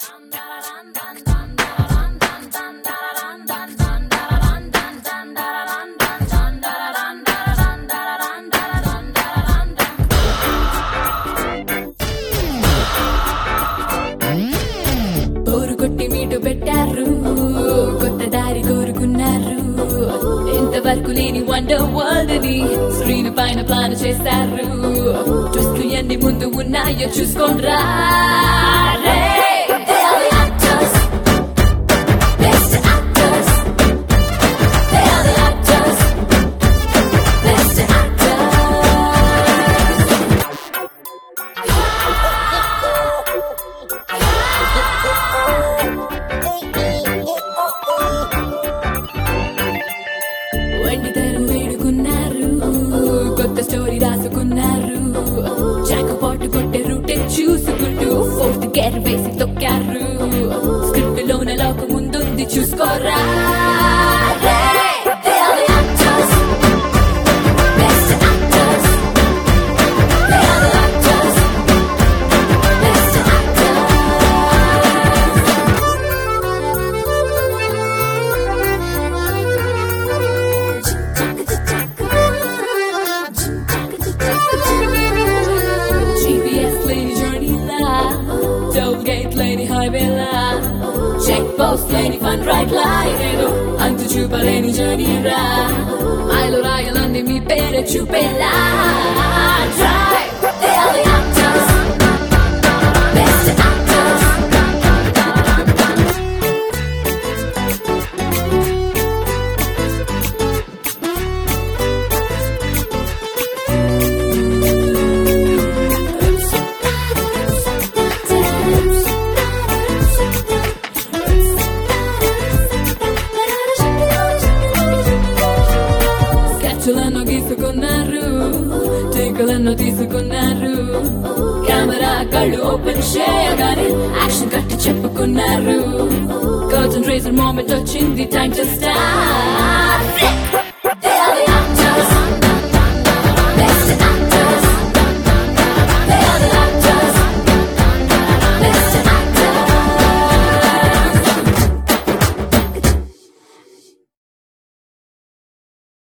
Bore కొట్టి meet పెట్టారు కొత్త దారి కోరుకున్నారు ఇంతవరకు లేని వండర్ వరల్డ్ ని స్క్రీన్ పైన ప్లాన్ చేశారు ట్విస్ట్లు ఎన్ని ముందు ఉన్నాయో చూసుకోండ్రా రే. They are the actors. Best actors. They are the actors. Best actors. వండితరు వేడుకున్నారు కొత్త స్టోరీ రాసుకున్నారు చాకు పాటు కొట్టే రూటే చూసుకుంటూ ఫోర్త్ గేర్ వేసి తొక్కారు స్క్రిప్ట్ లోన లోక ముందుంది చూసుకోరా రే. They are the actors. Best actors. They are the actors. Best actors. GPS లేని జర్నీలా టోల్ గేట్ లేని హైవేలా చెక్ పోస్ట్ లేని ఫన్ రైట్ లైన్ అంతు చూపలేని జర్నీరా మైలు రాయాలని మీ పేరు చూపేలా Drive, they are the actors. Best actors. స్కెచ్లను గీసుకున్నారు టీకులను తీసుకున్నారు కెమెరా కళ్ళు ఓపెన్ చేయగానే యాక్షన్ కట్టి చెప్పుకున్నారు కర్టన్ రేజర్ మూమెంట్ వచ్చింది టైం టు స్టార్ట్